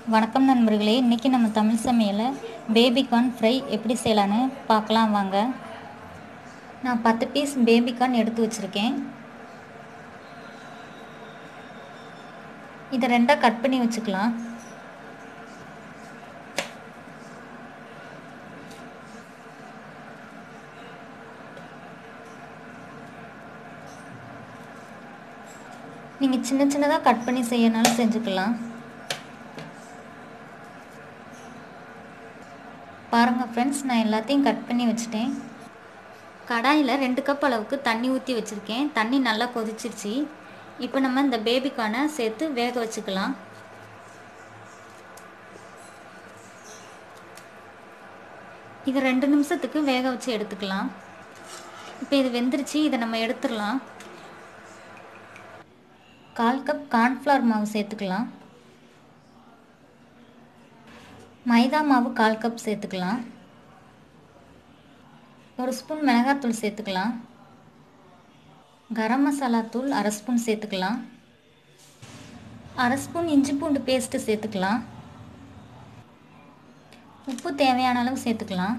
வணக்கம் நண்பர்களே இன்றைக்கி நம்ம தமிழ் சமையலில் பேபிகார்ன் ஃப்ரை எப்படி செய்யலான்னு பார்க்கலாம் வாங்க நான் பத்து பீஸ் பேபிகார்ன் எடுத்து வச்சுருக்கேன் இதை ரெண்டாக கட் பண்ணி வச்சுக்கலாம் நீங்கள் சின்ன சின்னதாக கட் பண்ணி செய்யனாலும் செஞ்சுக்கலாம் பாருங்கள் ஃப்ரெண்ட்ஸ் நான் எல்லாத்தையும் கட் பண்ணி வச்சுட்டேன் கடாயில் ரெண்டு கப் அளவுக்கு தண்ணி ஊற்றி வச்சுருக்கேன் தண்ணி நல்லா கொதிச்சிருச்சு இப்போ நம்ம இந்த பேபிக்கானை சேர்த்து வேக வச்சுக்கலாம் இது ரெண்டு நிமிஷத்துக்கு வேக வச்சு எடுத்துக்கலாம் இப்போ இது வெந்துருச்சு இதை நம்ம எடுத்துடலாம் கால் கப் கார்ன்ஃப்ளவர் மாவு சேர்த்துக்கலாம் மைதா மாவு கால் கப் சேர்த்துக்கலாம் ஒரு ஸ்பூன் மிளகாத்தூள் சேர்த்துக்கலாம் கரம் மசாலா தூள் அரை ஸ்பூன் சேர்த்துக்கலாம் அரை ஸ்பூன் இஞ்சி பூண்டு பேஸ்ட்டு சேர்த்துக்கலாம் உப்பு தேவையான அளவு சேர்த்துக்கலாம்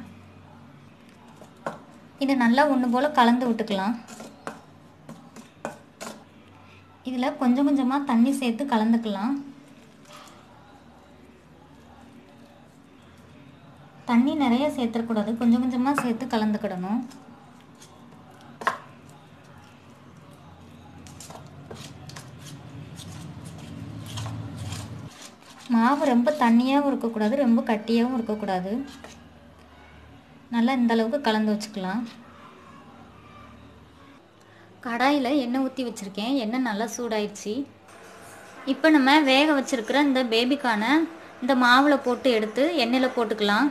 இதை நல்லா ஒன்று போல் கலந்து விட்டுக்கலாம் இதில் கொஞ்சம் கொஞ்சமாக தண்ணி சேர்த்து கலந்துக்கலாம் தண்ணி நிறைய சேர்த்துக்கூடாது கொஞ்சம் கொஞ்சமாக சேர்த்து கலந்துக்கிடணும் மாவு ரொம்ப தண்ணியாகவும் இருக்கக்கூடாது ரொம்ப கட்டியாகவும் இருக்கக்கூடாது நல்லா இந்த அளவுக்கு கலந்து வச்சுக்கலாம் கடாயில் எண்ணெய் ஊற்றி வச்சுருக்கேன் எண்ணெய் நல்லா சூடாயிடுச்சு இப்போ நம்ம வேக வச்சுருக்கிற இந்த பேபிக்கான இந்த மாவில் போட்டு எடுத்து எண்ணெயில் போட்டுக்கலாம்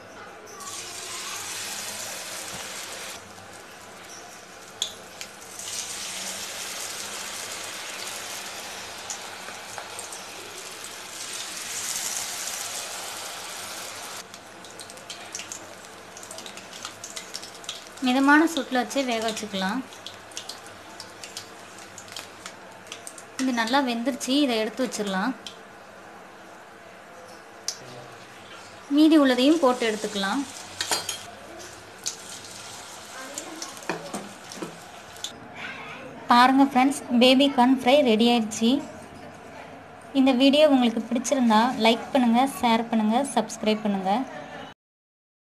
மிதமான சூட்டில் வச்சு வேக வச்சுக்கலாம் இது நல்லா வெந்துருச்சு இதை எடுத்து வச்சிடலாம் மீதி உள்ளதையும் போட்டு எடுத்துக்கலாம் பாருங்கள் friends baby corn fry ready ஆயிடுச்சு இந்த வீடியோ உங்களுக்கு பிடிச்சிருந்தா லைக் பண்ணுங்கள் ஷேர் பண்ணுங்கள் சப்ஸ்கிரைப் பண்ணுங்கள்